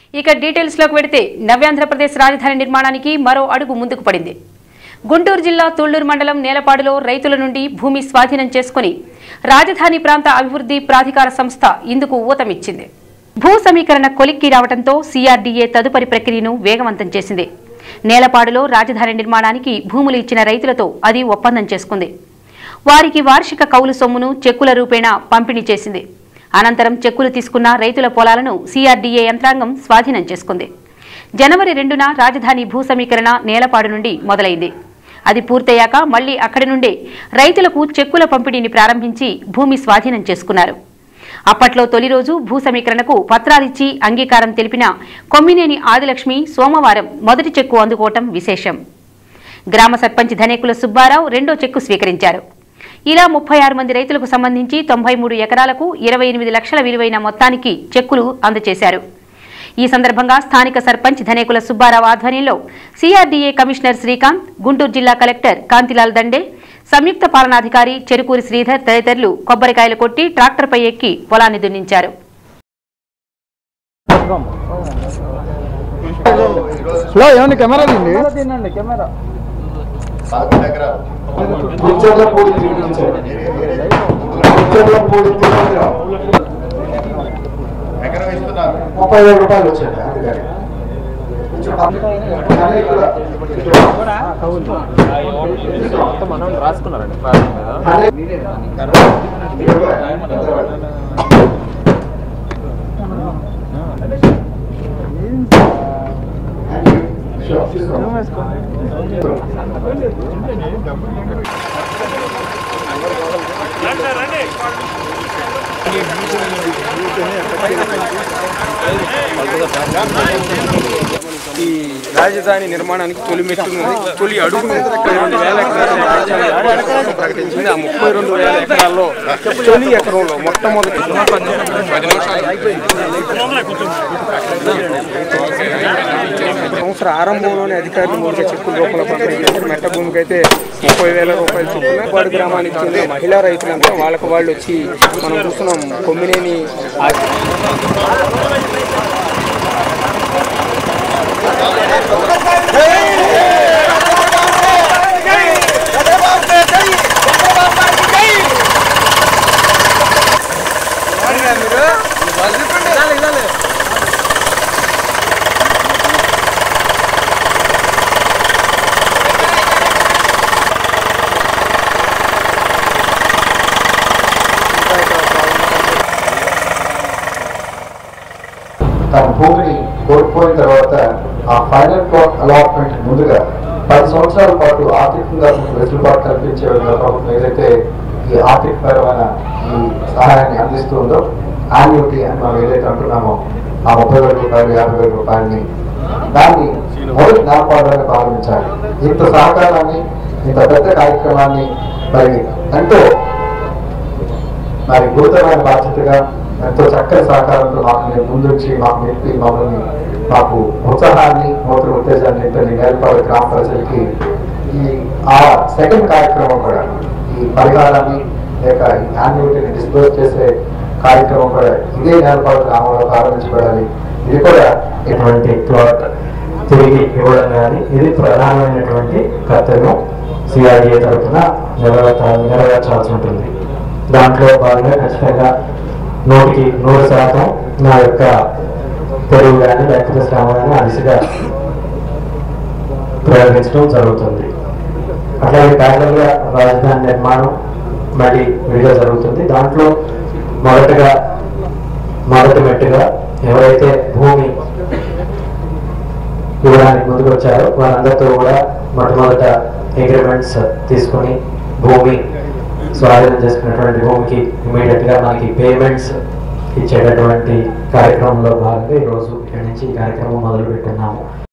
ఇక డీటెయిల్స్లోకి వెడితే నవ్యాంధ్రప్రదేశ్ రాజధాని నిర్మాణానికి మరో అడుగు ముందుకు పడింది గుంటూరు జిల్లా తుళ్లూరు మండలం నేలపాడులో రైతుల నుండి భూమి స్వాధీనం చేసుకుని రాజధాని ప్రాంత అభివృద్ధి ప్రాధికార సంస్థ ఇందుకు ఊతమిచ్చింది భూ సమీకరణ కొలిక్కి రావడంతో సీఆర్డీఏ తదుపరి ప్రక్రియను వేగవంతం చేసింది నేలపాడులో రాజధాని నిర్మాణానికి భూములు ఇచ్చిన రైతులతో అది ఒప్పందం చేసుకుంది వారికి వార్షిక కౌలు సొమ్మును చెక్కుల రూపేణా పంపిణీ చేసింది అనంతరం చెక్కులు తీసుకున్న రైతుల పొలాలను సీఆర్డీఏ యంత్రాంగం స్వాధీనం చేసుకుంది జనవరి రెండున రాజధాని భూ సమీకరణ నేలపాడు నుండి మొదలైంది అది పూర్తయ్యాక మళ్లీ అక్కడి నుండే రైతులకు చెక్కుల పంపిణీని ప్రారంభించి భూమి స్వాధీనం చేసుకున్నారు అప్పట్లో తొలి రోజు భూ సమీకరణకు పత్రాలిచ్చి అంగీకారం తెలిపిన కొమ్మినేని ఆదిలక్ష్మి సోమవారం మొదటి చెక్కు అందుకోవటం విశేషం గ్రామ సర్పంచ్ ధనేకుల సుబ్బారావు రెండో చెక్కు స్వీకరించారు ఇలా ముప్పై ఆరు మంది రైతులకు సంబంధించి తొంభై మూడు ఎకరాలకు ఇరవై ఎనిమిది లక్షల విలువైన మొత్తానికి చెక్కులు అందజేశారు ఈ సందర్భంగా స్థానిక సర్పంచ్ ధనేకుల సుబ్బారావు ఆధ్వర్యంలో సీఆర్డీఏ కమిషనర్ శ్రీకాంత్ గుంటూరు జిల్లా కలెక్టర్ కాంతిలాల్ దండే సంయుక్త పాలనాధికారి చెరుకూరి శ్రీధర్ తదితరులు కొబ్బరికాయలు కొట్టి ట్రాక్టర్పై ఎక్కి పొలాన్ని దున్నించారు హలో ఏమన్నా కెమెరా అండి ముచ్చర్లపూడి తిరిగించారు ముచ్చర్లపూడి తిరిగించారు ముప్పై వేల రూపాయలు వచ్చాయి అందుకని కొంచెం పక్కన- కానీ ఇక్కడ- మనం రాసుకున్నారండి ప్రాజెక్ట్ మీద అదే- Sure. ఈ రాజధాని నిర్మాణానికి తొలి మెట్టును తొలి అడుగును ముప్పై రెండు వేల ఎకరాలు రాజధాని ప్రకటించింది ఆ ముప్పై రెండు వేల ఎకరాల్లో తొలి ఎకరంలో మొట్టమొదటి సంవత్సర ఆరంభంలోనే అధికారులు మూడు చెక్కుల రూపంలో పంపిణీ చేశారు మెట్ట భూమికి అయితే ముప్పై వేల రూపాయలు చొప్పున వాడి గ్రామానికి చెందిన మహిళా రైతులంతా వాళ్ళకి వాళ్ళు వచ్చి మనం చూస్తున్నాం కొమ్మినేని ఆ- తన భూమిని కోల్పోయిన తర్వాత ఆ ఫైనల్ ప్లాట్ అలాట్మెంట్ ముందుగా పది సంవత్సరాల పాటు ఆర్థికంగా మీకు వెసులుబాటు కల్పించే విధంగా ప్రభుత్వం ఏదైతే ఈ ఆర్థికపరమైన ఈ సహాయాన్ని అందిస్తుందో యాన్యుటీ అని మనం ఏదైతే అంటున్నామో ఆ ముప్పై వేల రూపాయలు యాభై వేల రూపాయలని దాన్ని మొదటి జ్ఞాపకాలను ప్రారంభించాలి ఇంత సహకారాన్ని ఇంత పెద్ద కార్యక్రమాన్ని మరి ఎంతో మరి గురుతరమైన బాధ్యతగా ఎంతో చక్కని సహకారంతో మాకు నేను ముందుంచి మాకు నేర్పి మమ్మల్ని మాకు ఉత్సాహాన్ని నూతన ఉత్తేజాన్ని నింపని నేర్పాలి గ్రామ ప్రజలకి ఈ ఆ సెకండ్ కార్యక్రమం కూడా ఈ పరిహారాన్ని లేక ఈ యాన్యుటీని డిస్పోజ్ చేసే కార్యక్రమం కూడా ఇదే నేర్పాలి గ్రామంలో ప్రారంభించబడాలి ఇది కూడా ఇటువంటి ప్లాట్ తిరిగి ఇవ్వడం కానీ ఇది ప్రధానమైనటువంటి కర్తవ్యం సిఆర్డీఏ తరఫున నెరవేర్చ నెరవేర్చాల్సి ఉంటుంది దాంట్లో భాగంగా ఖచ్చితంగా నూటికి నూరు శాతం నా యొక్క తెలుగు కానీ లేకపోతే శ్రమ కానీ ఆ దిశగా ప్రయోగించడం జరుగుతుంది అట్లాగే ప్యారల్గా రాజధాని నిర్మాణం మళ్ళీ విడిగా జరుగుతుంది దాంట్లో మొదటగా మొదటి మెట్టుగా ఎవరైతే భూమి ఇవ్వడానికి ముందుకు వచ్చారో వారందరితో కూడా మొట్టమొదట అగ్రిమెంట్స్ తీసుకొని భూమి స్వాధీనం చేసుకున్నటువంటి భూమికి ఇమీడియట్ గా మనకి పేమెంట్స్ ఇచ్చేటటువంటి కార్యక్రమంలో భాగంగా ఈరోజు ఇక్కడి నుంచి ఈ కార్యక్రమం మొదలు పెట్టున్నాము